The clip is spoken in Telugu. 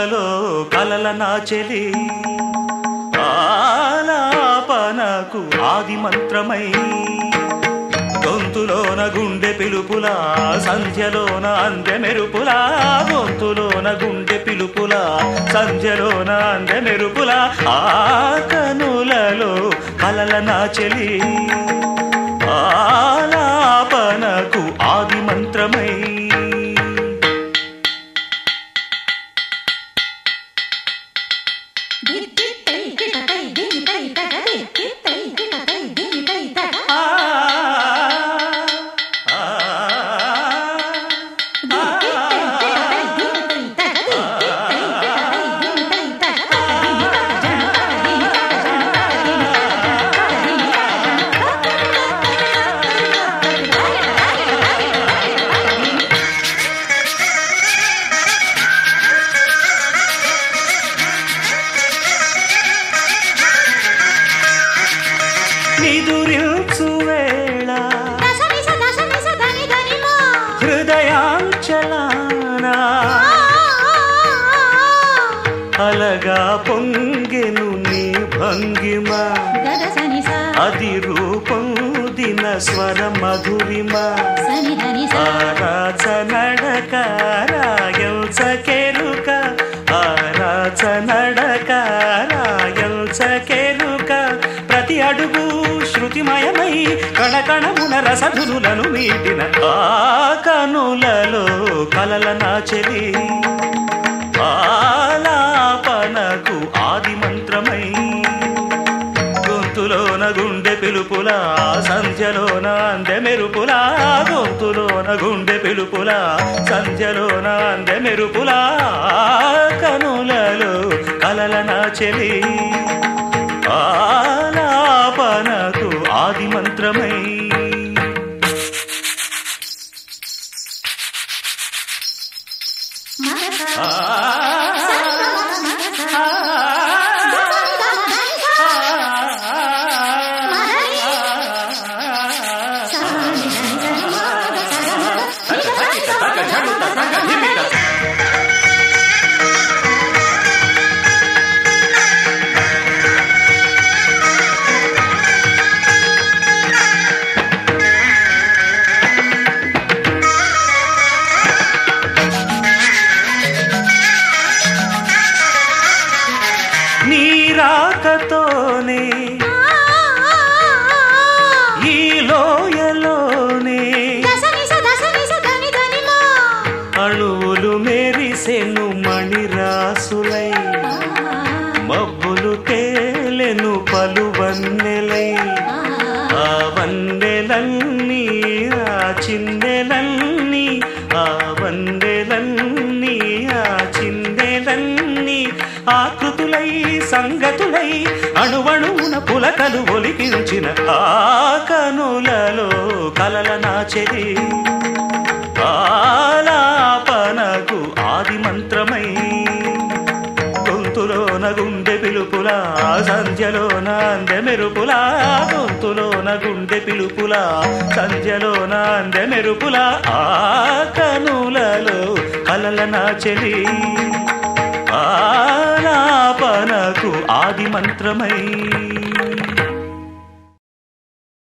కనులలో కలల నాచెలి ఆలాపనకు ఆది మంత్రమై గొంతులోన గుండె పిలుపులా సంధ్యలోన అందె మెరుపులా గొంతులోన గుండె పిలుపులా సంధ్యలోన అందె మెరుపులా ఆ కనులలో కలల నాచెలి ఆలాపనకు ఆది మంత్రమై దిత్తిత్తై కిటకై దిమితై తక దిత్తిత్తై కిటకై దిమితై తక ఆ ఆ దిత్తిత్తై కిటకై దిమితై తక దిత్తిత్తై కిటకై దిమితై తక తక దిమితక జనతక దిమితక జనతక దిమితక దిమితక నిదురించు వేళ దశనిస దశనిస ధని ధనిమా హృదయాంచలానా అలగా పొంగెను నీ భంగిమ గద సనిస అది రూపం దిన స్వర మధురిమ సని ధనిస ఆరాచ నడక రాయల్చకెరుక ఆరాచ నడక రాయల్చకెరుక ప్రతి అడుగు శృతిమయమై కణకణమున రసధులను మీటిన ఆ కనులలో కలల నాచెలి ఆలాపనకు ఆది మంత్రమై గొంతులోన గుండె పిలుపులా సంధ్యలోన అందె మెరుపులా గొంతులోన గుండె పిలుపులా సంధ్యలోన అందె మెరుపులా కనులలో కలల నాచెలి ఆలాపనకు ఆది మంత్రమై మనస ఆ సని గమ మనస ఆ దశని గమ ధనిస సని ధనిస మాగ సగమ నిగ ధనిస నీ రాకతోనే ఈ లోయలోనే దశనిస దశనిస ధని ధనిమా అణువులు మెరిసెను మణిరాసులై మబ్బులు తేలెను పలు వన్నెలై ఆ వన్నెలన్నీ ఆ చిందెలన్నీ ఆ వన్నెలన్నీ ఆ చిందెలన్నీ ఆకృతులై సంగతులై అణువణువున పులకలు ఒలికించిన ఆ కనులలో కలల నాచెలి ఆలాపనకు ఆది మంత్రమై గొంతులోన గుండె పిలుపులా సంధ్యలోన అందె మెరుపులా గొంతులోన గుండె పిలుపులా సంధ్యలోన అందె మెరుపులా ఆ కనులలో కలల నాచెలి ఆలాపనకు ఆది మంత్రమై